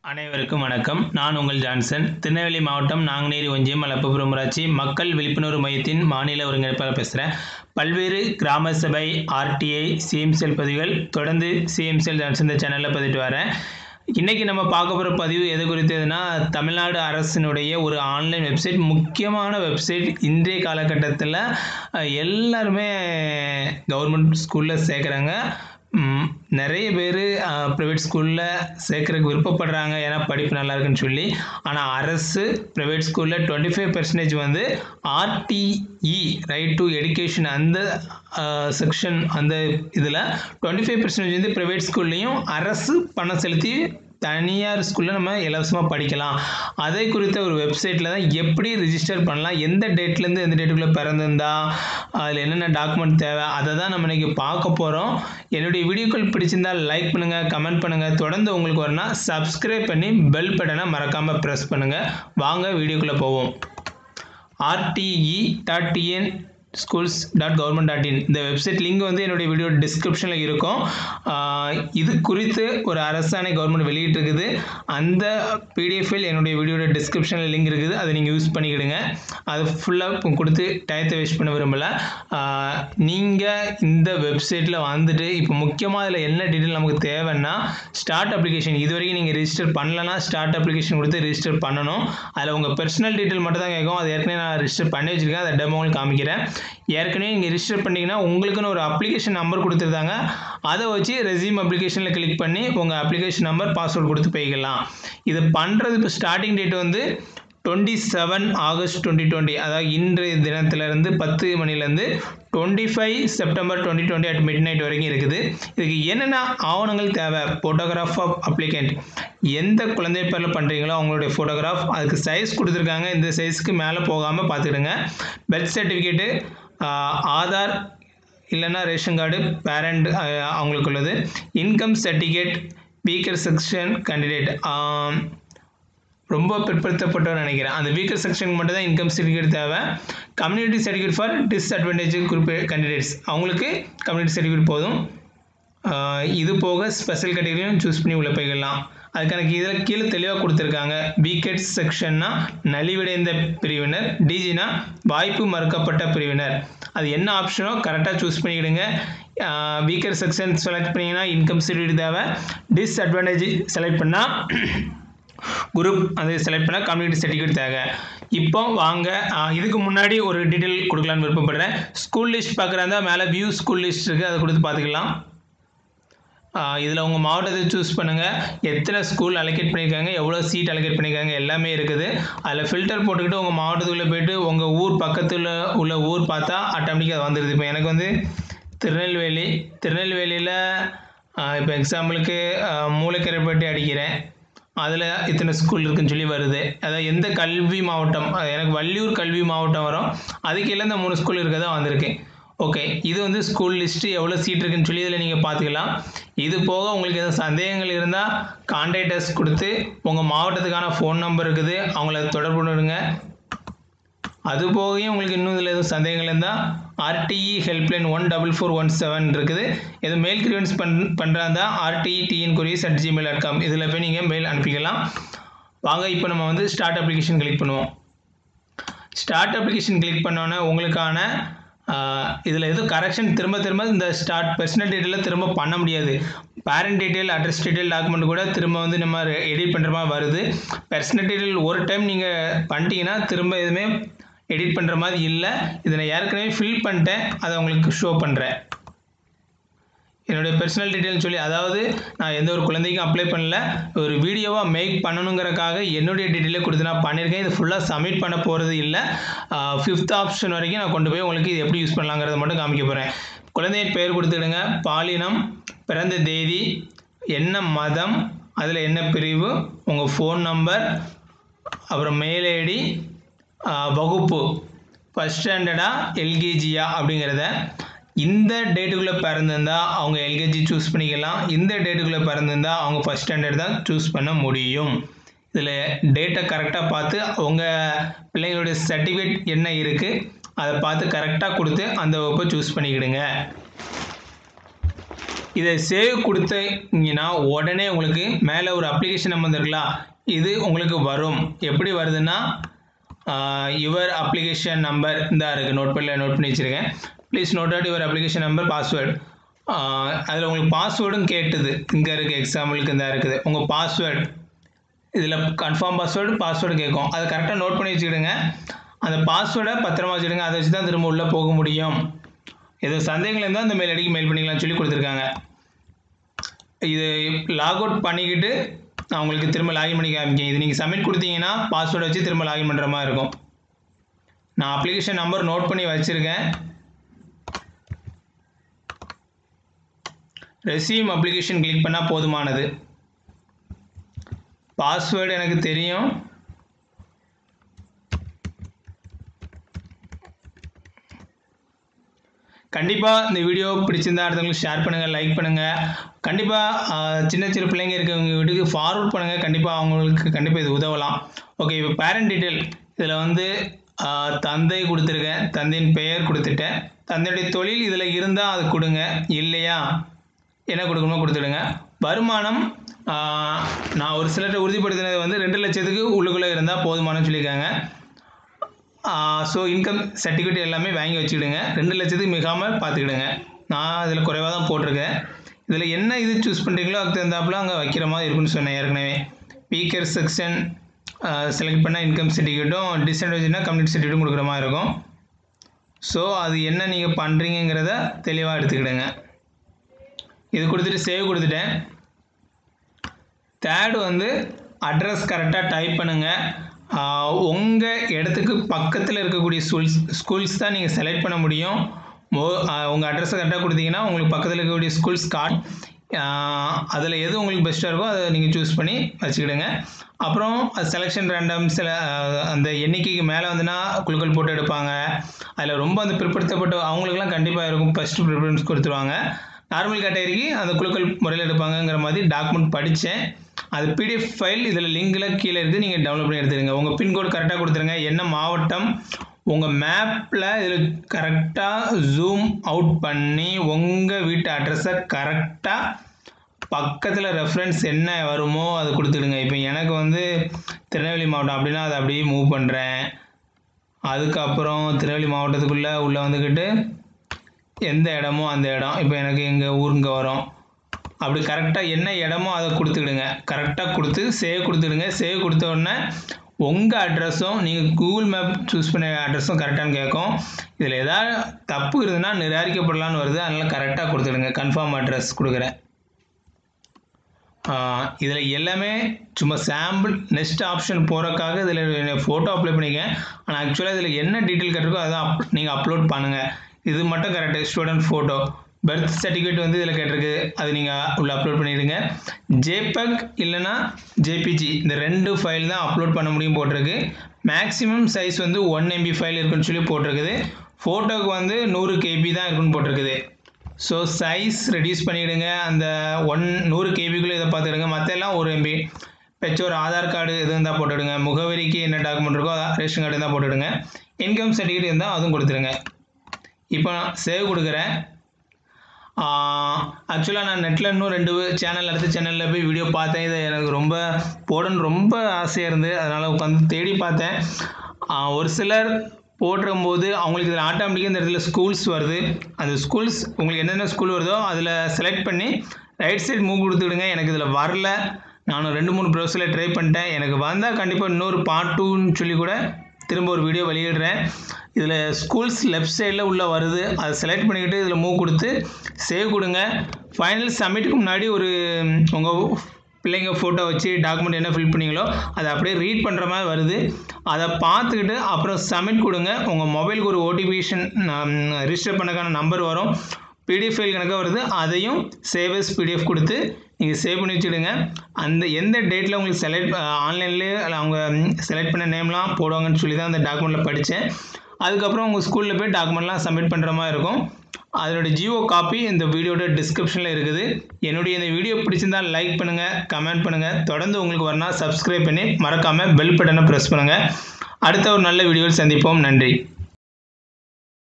அனைவருக்கும் வணக்கம் நான் உங்கள் ஜான்சன் திருநெல்வேலி மாவட்டம் நாங்குநேரி ஒன்றியம் மலப்புபுரம் ஊராட்சி மக்கள் விழிப்புணர்வு மையத்தின் மாநில ஒருங்கிணைப்பாளர் பேசுகிறேன் பல்வேறு கிராம சபை ஆர்டிஐ சிஎம்செல் பதிவுகள் தொடர்ந்து சிஎம்செல் ஜான்சன் இந்த சேனலில் பதிவிட்டு வரேன் இன்றைக்கி நம்ம பார்க்க போகிற பதிவு எது குறித்ததுன்னா தமிழ்நாடு அரசினுடைய ஒரு ஆன்லைன் வெப்சைட் முக்கியமான வெப்சைட் இன்றைய காலகட்டத்தில் அஹ், எல்லாருமே கவர்மெண்ட் ஸ்கூலில் சேர்க்குறாங்க ம், நிறைய பேர் ப்ரைவேட் ஸ்கூலில் சேர்க்குறதுக்கு விருப்பப்படுறாங்க ஏன்னா படிப்பு நல்லா இருக்குன்னு சொல்லி ஆனால் அரசு ப்ரைவேட் ஸ்கூலில் டுவெண்ட்டி ஃபைவ் பெர்சன்டேஜ் வந்து ஆர்டிஇ ரைட் டு எடுகேஷன் அந்த செக்ஷன் அந்த இதில் டுவெண்ட்டி ஃபைவ் பெர்சன்டேஜ் வந்து ப்ரைவேட் ஸ்கூல்லையும் அரசு பணம் செலுத்தி தனியார் ஸ்கூலில் நம்ம இலவசமாக படிக்கலாம் அதை குறித்த ஒரு வெப்சைட்டில் தான் எப்படி ரிஜிஸ்டர் பண்ணலாம் எந்த டேட்லேருந்து எந்த டேட்டுக்குள்ளே பிறந்திருந்தா அதில் என்னென்ன டாக்குமெண்ட் தேவை அதை தான் நம்ம இன்றைக்கி பார்க்க போகிறோம் என்னுடைய வீடியோக்கள் பிடிச்சிருந்தால் லைக் பண்ணுங்கள் கமெண்ட் பண்ணுங்கள் தொடர்ந்து உங்களுக்கு வரனா சப்ஸ்கிரைப் பண்ணி பெல் பட்டனை மறக்காமல் ப்ரெஸ் பண்ணுங்கள் வாங்க வீடியோக்குள்ளே போவோம் RTE dot TN schools dot government dot in இந்த வெப்சைட் லிங்க் வந்து என்னுடைய வீடியோ டிஸ்கிரிப்ஷனில் இருக்கும் ஆஹ் இது குறித்து ஒரு அரசாணை கவர்மெண்ட் வெளியிட்டிருக்குது அந்த பிடிஎஃபில் என்னுடைய வீடியோட டிஸ்கிரிப்ஷனில் லிங்க் இருக்குது அதை நீங்கள் யூஸ் பண்ணிக்கிடுங்க அது ஃபுல்லாக கொடுத்து டயத்தை வேஸ்ட் பண்ண விரும்பலை நீங்கள் இந்த வெப்சைட்டில் வந்துட்டு இப்போ முக்கியமாக அதில் என்ன டீட்டெயில் நமக்கு தேவைன்னா ஸ்டார்ட் அப்ளிகேஷன் இது வரைக்கும் நீங்கள் ரிஜிஸ்டர் பண்ணலன்னா ஸ்டார்ட் அப்ளிகேஷன் கொடுத்து ரிஜிஸ்டர் பண்ணணும் அதில் உங்கள் பர்சனல் டீட்டெயில் மட்டும் தான் கேட்கும் அது ஏற்கனவே நான் ரிஜிஸ்டர் பண்ணி வச்சுருக்கேன் அதை டெமோ உங்களுக்கு காமிக்கிறேன் ஏற்கனவே நீங்கள் ரிஜிஸ்டர் பண்ணிங்கன்னா உங்களுக்குன்னு ஒரு அப்ளிகேஷன் நம்பர் கொடுத்துருந்தாங்க அதை வச்சு ரெசியூம் அப்ளிகேஷனில் கிளிக் பண்ணி உங்கள் அப்ளிகேஷன் நம்பர் பாஸ்வேர்டு கொடுத்து போய்க்கலாம் இது பண்ணுறது இப்போ ஸ்டார்டிங் டேட் வந்து twenty seven August twenty twenty அதாவது இன்றைய தினத்திலிருந்து பத்து மணிலேருந்து twenty five September twenty twenty at midnight வரைக்கும் இருக்குது இதுக்கு என்னென்ன ஆவணங்கள் தேவை ஃபோட்டோகிராஃப் ஆஃப் அப்ளிகண்ட் எந்த குழந்தை பேரில் பண்ணுறீங்களோ அவங்களுடைய ஃபோட்டோகிராஃப் அதுக்கு சைஸ் கொடுத்துருக்காங்க இந்த சைஸ்க்கு மேலே போகாமல் பார்த்துக்கிடுங்க பர்த் சர்டிஃபிகேட்டு ஆதார் இல்லைன்னா ரேஷன் கார்டு பேரண்ட் அவங்களுக்கு உள்ளது income certificate weaker section candidate ரொம்ப பிற்படுத்தப்பட்டவர் நினைக்கிறேன் அந்த வீக்கர் செக்ஷனுக்கு மட்டும் தான் இன்கம் சர்டிஃபிகேட் தேவை community certificate for disadvantage group candidates அவங்களுக்கு கம்யூனிட்டி சர்டிஃபிகேட் போதும் ஆஹ் இது போக ஸ்பெஷல் கேட்டகரியும் சூஸ் பண்ணி உள்ள போய்க்கலாம் அதுக்கான இதில் கீழே தெளிவாக கொடுத்துருக்காங்க பிகெட் செக்ஷன்னா நலிவடைந்த பிரிவினர் டிஜினா வாய்ப்பு மறுக்கப்பட்ட பிரிவினர் அது என்ன ஆப்ஷனோ கரெக்டாக சூஸ் பண்ணிக்கிடுங்க வீக்கர் செக்ஷன் செலக்ட் பண்ணிங்கன்னா இன்கம் சர்டிஃபிகேட் தேவை டிஸ்அட்வான்டேஜ் செலக்ட் பண்ணால் குரூப் அது செலக்ட் பண்ணால் கம்யூனிட்டி சர்டிஃபிகேட் தேவை இப்போ வாங்க ஆஹ் இதுக்கு முன்னாடி ஒரு டீட்டெயில் கொடுக்கலான்னு விருப்பப்படுறேன் ஸ்கூல் லிஸ்ட் பார்க்குறாந்தா மேலே வியூ ஸ்கூல் லிஸ்ட் இருக்குது அதை கொடுத்து பார்த்துக்கலாம் இதில் உங்கள் மாவட்டத்தை சூஸ் பண்ணுங்கள் எத்தனை ஸ்கூல் அலோகேட் பண்ணியிருக்காங்க எவ்வளோ சீட் அலோகேட் பண்ணியிருக்காங்க எல்லாமே இருக்குது அதில் ஃபில்டர் போட்டுக்கிட்டு உங்கள் மாவட்டத்துக்குள்ளே போயிட்டு உங்கள் ஊர் பக்கத்தில் உள்ள ஊர் பார்த்தா ஆட்டோமேட்டிக்காக அது வந்துடுது இப்போ எனக்கு வந்து திருநெல்வேலி திருநெல்வேலியில் இப்போ எக்ஸாம்பிளுக்கு மூளைக்கரைப்பட்டி அடிக்கிறேன் அதில் இத்தனை ஸ்கூல் இருக்குன்னு சொல்லி வருது அதாவது எந்த கல்வி மாவட்டம் அது எனக்கு வள்ளியூர் கல்வி மாவட்டம் வரும் அதுக்கு எல்லாம் இந்த மூணு ஸ்கூல் இருக்கதா வந்திருக்கு ஓகே இது வந்து ஸ்கூல் லிஸ்ட்டு எவ்வளோ சீட் இருக்குன்னு சொல்லி இதில் நீங்கள் பார்த்துக்கலாம் இது போக உங்களுக்கு எதுவும் சந்தேகங்கள் இருந்தால் கான்டாக்டர்ஸ் கொடுத்து உங்கள் மாவட்டத்துக்கான ஃபோன் நம்பர் இருக்குது அவங்கள தொடர்பு பண்ணுங்க அது போகையும் உங்களுக்கு இன்னும் இதில் எதுவும் சந்தேகங்கள் இருந்தால் RTE helpline one double four one seven இருக்குது இது மெயில் கிரியன்ஸ் பண் பண்ணுறாந்தா RTE TN grievance at Gmail dot com இதில் போய் நீங்கள் மெயில் அனுப்பிக்கலாம் வாங்க இப்போ நம்ம வந்து ஸ்டார்ட் அப்ளிகேஷன் கிளிக் பண்ணுவோம் ஸ்டார்ட் அப்ளிகேஷன் கிளிக் பண்ணோன்னே உங்களுக்கான இதில் எதுவும் கரெக்ஷன் திரும்ப திரும்ப இந்த ஸ்டார்ட் பர்சனல் டீட்டெயிலில் திரும்ப பண்ண முடியாது parent detail address detail document கூட திரும்ப வந்து நம்ம எடிட் பண்ணுற மாதிரி வருது பர்சனல் டீட்டெயில் ஒரு டைம் நீங்கள் பண்ணிட்டீங்கன்னா திரும்ப எதுவுமே எடிட் பண்ணுற மாதிரி இல்லை இதை நான் ஏற்கனவே ஃபில் பண்ணிட்டேன் அதை உங்களுக்கு ஷோ பண்ணுறேன் என்னுடைய பர்சனல் டீட்டெயில்னு சொல்லி அதாவது நான் எந்த ஒரு குழந்தைக்கும் அப்ளை பண்ணல ஒரு வீடியோவாக மேக் பண்ணணுங்கிறக்காக என்னுடைய டீட்டெயிலே கொடுத்து நான் பண்ணியிருக்கேன் இது ஃபுல்லாக சப்மிட் பண்ண போகிறது இல்லை ஃபிஃப்த் ஆப்ஷன் வரைக்கும் நான் கொண்டு போய் உங்களுக்கு இது எப்படி யூஸ் பண்ணலாங்கிறத மட்டும் காமிக்க போகிறேன் குழந்தையின் பெயர் கொடுத்துடுங்க பாலினம் பிறந்த தேதி என்ன மதம் அதில் என்ன பிரிவு உங்கள் ஃபோன் நம்பர் அப்புறம் மெயில் ஐடி வகுப்பு ஃபஸ்ட் ஸ்டாண்டர்டா எல்கேஜியா அப்படிங்கிறத இந்த டேட்டுக்குள்ளே பிறந்திருந்தா அவங்க எல்கேஜி சூஸ் பண்ணிக்கலாம் இந்த டேட்டுக்குள்ளே பிறந்திருந்தா அவங்க ஃபஸ்ட் ஸ்டாண்டர்ட் தான் சூஸ் பண்ண முடியும் இதில் டேட்டை கரெக்டாக பார்த்து உங்கள் பிள்ளைங்களுடைய சர்டிஃபிகேட் என்ன இருக்குது அதை பார்த்து கரெக்டாக கொடுத்து அந்த வகுப்பை சூஸ் பண்ணிக்கிடுங்க இதை சேவ் கொடுத்தீங்கன்னா உடனே உங்களுக்கு மேலே ஒரு அப்ளிகேஷன் நம்பர் இருக்குல்ல இது உங்களுக்கு வரும் எப்படி வருதுன்னா யுவர் அப்ளிகேஷன் நம்பர் இந்த இருக்குது நோட் பண்ணல நோட் பண்ணி வச்சுருக்கேன் please note out your application number password அதில் உங்களுக்கு பாஸ்வேர்டும் கேட்டுது இங்கே இருக்குது எக்ஸாம்பிளுக்கு இந்த இருக்குது உங்கள் பாஸ்வேர்டு இதில் கன்ஃபார்ம் பாஸ்வேர்டு பாஸ்வேர்டு கேட்கும் அதை கரெக்டாக நோட் பண்ணி வச்சுக்கிடுங்க அந்த பாஸ்வேர்டை பத்திரமா வச்சுடுங்க அதை வச்சு தான் திரும்ப உள்ளே போக முடியும் ஏதோ சந்தேகங்கள் இருந்தால் அந்த மெயில் ஐடிக்கு மெயில் பண்ணிக்கலாம்னு சொல்லி கொடுத்துருக்காங்க இது லாக் அவுட் பண்ணிக்கிட்டு நான் உங்களுக்கு திரும்ப லாகின் பண்ணி காமிக்கேன் இது நீங்கள் சப்மிட் கொடுத்தீங்கன்னா பாஸ்வேர்டை வச்சு திரும்ப லாகின் பண்ணுற மாதிரி இருக்கும் நான் அப்ளிகேஷன் நம்பர் நோட் பண்ணி வச்சுருக்கேன் ரெசியூம் அப்ளிகேஷன் கிளிக் பண்ணால் போதுமானது பாஸ்வேர்டு எனக்கு தெரியும் கண்டிப்பாக இந்த வீடியோ பிடிச்சிருந்தா அடுத்தவங்களுக்கு ஷேர் பண்ணுங்கள் லைக் பண்ணுங்கள் கண்டிப்பாக சின்ன சின்ன பிள்ளைங்க இருக்கவங்க வீட்டுக்கு ஃபார்வர்ட் பண்ணுங்கள் கண்டிப்பாக அவங்களுக்கு கண்டிப்பாக இது உதவலாம் ஓகே இப்போ பேரண்ட் டீட்டெயில் இதில் வந்து ஆஹ், தந்தை கொடுத்துருக்கேன் தந்தையின் பெயர் கொடுத்துட்டேன் தந்தையுடைய தொழில் இதில் இருந்தால் அது கொடுங்க இல்லையா என்ன கொடுக்கணுமோ கொடுத்துடுங்க வருமானம் ஆஹ், நான் ஒரு சிலர்கிட்ட உறுதிப்படுத்தினது வந்து ரெண்டு லட்சத்துக்கு உள்ளுக்குள்ளே இருந்தால் போதுமானு சொல்லியிருக்காங்க ஸோ இன்கம் சர்டிஃபிகேட் எல்லாமே வாங்கி வச்சுக்கிடுங்க ரெண்டு லட்சத்துக்கு மிகாமல் பார்த்துக்கிடுங்க நான் அதில் குறைவாக தான் போட்டிருக்கேன் இதில் என்ன இது சூஸ் பண்ணுறீங்களோ அதுக்கு தகுந்தாப்புல அங்கே வைக்கிற மாதிரி இருக்குன்னு சொன்னேன் ஏற்கனவே ஸ்பீக்கர் செக்ஷன் செலக்ட் பண்ணால் இன்கம் சர்டிஃபிகேட்டும் டிஸ்அட்வான்டேஜ்னா கம்யூனிட்டி சர்டிஃபிகேட்டும் கொடுக்குற மாதிரி இருக்கும் ஸோ அது என்ன நீங்கள் பண்ணுறீங்கிறத தெளிவாக எடுத்துக்கிடுங்க இது கொடுத்துட்டு சேவ் கொடுத்துட்டேன் தேர்டு வந்து அட்ரஸ் கரெக்டாக டைப் பண்ணுங்கள் உங்கள் இடத்துக்கு பக்கத்தில் இருக்கக்கூடிய ஸ்கூல்ஸ் ஸ்கூல்ஸ் தான் நீங்கள் செலக்ட் பண்ண முடியும் மோ உங்கள் அட்ரஸை கரெக்டாக கொடுத்தீங்கன்னா உங்களுக்கு பக்கத்தில் இருக்கக்கூடிய ஸ்கூல்ஸ் கார்டு அதில் எது உங்களுக்கு பெஸ்ட்டாக இருக்கோ அதை நீங்கள் சூஸ் பண்ணி வச்சுக்கிடுங்க அப்புறம் செலெக்ஷன் ரேண்டம் சில ஆஹ், அந்த எண்ணிக்கைக்கு மேலே வந்துன்னா குழுக்கள் போட்டு எடுப்பாங்க அதில் ரொம்ப அந்த பிற்படுத்தப்பட்ட அவங்களுக்குலாம் கண்டிப்பாக இருக்கும் ஃபஸ்ட்டு ப்ரிஃபரன்ஸ் கொடுத்துருவாங்க நார்மல் கேட்டகரிக்கு அந்த குழுக்கள் முறையில் எடுப்பாங்கங்கிற மாதிரி டாக்குமெண்ட் படித்தேன் அது பிடிஎஃப் ஃபைல் இதில் லிங்கில் கீழே இருக்குது நீங்கள் டவுன்லோட் பண்ணி எடுத்துருங்க உங்கள் பின்கோட் கரெக்டாக கொடுத்துருங்க என்ன மாவட்டம் உங்கள் மேப்பில் இதில் கரெக்டாக ஜூம் அவுட் பண்ணி உங்கள் வீட்டு அட்ரஸை கரெக்டாக பக்கத்தில் ரெஃபரன்ஸ் என்ன வருமோ அது கொடுத்துடுங்க இப்போ எனக்கு வந்து திருநெல்வேலி மாவட்டம் அப்படின்னா அதை அப்படியே மூவ் பண்ணுறேன் அதுக்கப்புறம் திருநெல்வேலி மாவட்டத்துக்குள்ளே உள்ளே வந்துக்கிட்டு எந்த இடமோ அந்த இடம் இப்போ எனக்கு எங்கள் ஊருங்க வரும் அப்படி கரெக்டாக என்ன இடமோ அதை கொடுத்துக்கிடுங்க கரெக்டாக கொடுத்து சேவ் கொடுத்துடுங்க சேவ் கொடுத்த உடனே உங்கள் அட்ரஸும் நீங்கள் கூகுள் மேப் சூஸ் பண்ண அட்ரஸும் கரெக்டானு கேட்கும் இதில் ஏதாவது தப்பு இருந்ததுன்னா நிராகரிக்கப்படலான்னு வருது அதனால் கரெக்டாக கொடுத்துடுங்க கன்ஃபார்ம் அட்ரஸ் கொடுக்குறேன் இதில் எல்லாமே சும்மா சாம்பிள் நெக்ஸ்ட் ஆப்ஷன் போகிறக்காக இதில் ஃபோட்டோ அப்ளை பண்ணிக்க ஆனால் ஆக்சுவலாக இதில் என்ன டீட்டெயில் கேட்டிருக்கோ அதை அப் நீங்கள் அப்லோட் பண்ணுங்கள் இது மட்டும் correct student photo birth certificate வந்து இதில் கேட்டிருக்கு அது நீங்கள் உள்ள அப்லோட் பண்ணிடுங்க ஜேபக் இல்லைன்னா ஜேபிஜி இந்த ரெண்டு ஃபைல் தான் அப்லோட் பண்ண முடியும் போட்டிருக்கு மேக்ஸிமம் சைஸ் வந்து ஒன் எம்பி ஃபைல் இருக்குன்னு சொல்லி போட்டிருக்குது ஃபோட்டோக்கு வந்து நூறு கேபி தான் இருக்குன்னு போட்டிருக்குது ஸோ சைஸ் ரெடியூஸ் பண்ணிவிடுங்க அந்த ஒன் நூறு கேபிக்குள்ளே இதை பார்த்துடுங்க மற்ற எல்லாம் ஒரு எம்பி பெற்றோர் ஆதார் கார்டு எது இருந்தால் போட்டுவிடுங்க முகவரிக்கு என்ன டாக்குமெண்ட் இருக்கோ அதான் ரேஷன் கார்டு இருந்தால் போட்டுவிடுங்க இன்கம் சர்டிஃபிகேட் இருந்தால் அதுவும் கொடுத்துருங்க இப்போ நான் சேவ் கொடுக்குறேன் ஆக்சுவலாக நான் நெட்டில் இன்னும் ரெண்டு சேனல் அடுத்த சேனலில் போய் வீடியோ பார்த்தேன் இது எனக்கு ரொம்ப போடணும்னு ரொம்ப ஆசையாக இருந்து அதனால் உட்காந்து தேடி பார்த்தேன் ஆஹ் ஒரு சிலர் போடும்போது அவங்களுக்கு இதில் ஆட்டோமேட்டிக்காக இந்த இடத்துல ஸ்கூல்ஸ் வருது அந்த ஸ்கூல்ஸ் உங்களுக்கு என்னென்ன ஸ்கூல் வருதோ அதில் செலக்ட் பண்ணி ரைட் சைடு மூவ் கொடுத்துடுங்க எனக்கு இதில் வரல நானும் ரெண்டு மூணு ப்ரௌசரில் ட்ரை பண்ணிட்டேன் எனக்கு வந்தால் கண்டிப்பாக இன்னொரு பார்ட் டூன்னு சொல்லி கூட திரும்ப ஒரு வீடியோ வெளியிடுறேன் இதில் ஸ்கூல்ஸ் லெஃப்ட் சைடில் உள்ள வருது அதை செலக்ட் பண்ணிக்கிட்டு இதில் மூவ் கொடுத்து சேவ் கொடுங்க ஃபைனல் சப்மிட்டுக்கு முன்னாடி ஒரு உங்கள் பிள்ளைங்க ஃபோட்டோ வச்சு டாக்குமெண்ட் என்ன ஃபில் பண்ணீங்களோ அதை அப்படியே ரீட் பண்ணுற மாதிரி வருது அதை பார்த்துக்கிட்டு அப்புறம் சப்மிட் கொடுங்க உங்கள் மொபைலுக்கு ஒரு ஓடிபிஷன் ரிஜிஸ்டர் பண்ணக்கான நம்பர் வரும் பிடிஎஃப் ஃபைல் கணக்காக வருது அதையும் சேவஸ் பிடிஎஃப் கொடுத்து நீங்கள் சேவ் பண்ணி வச்சுடுங்க அந்த எந்த டேட்டில் உங்களுக்கு செலக்ட் ஆன்லைன்லேயே அவங்க செலக்ட் பண்ண நேம்லாம் போடுவாங்கன்னு சொல்லி தான் அந்த டாக்குமெண்ட்டில் படித்தேன் அதுக்கப்புறம் உங்கள் ஸ்கூலில் போய் டாக்குமெண்ட்லாம் சப்மிட் பண்ணுற மாதிரி இருக்கும் அதோட ஜியோ காப்பி இந்த வீடியோட டிஸ்கிரிப்ஷனில் இருக்குது என்னுடைய இந்த வீடியோ பிடிச்சிருந்தால் லைக் பண்ணுங்கள் கமெண்ட் பண்ணுங்கள் தொடர்ந்து உங்களுக்கு வரனா சப்ஸ்கிரைப் பண்ணி மறக்காமல் பெல் பட்டனை ப்ரெஸ் பண்ணுங்கள் அடுத்த ஒரு நல்ல வீடியோவில் சந்திப்போம் நன்றி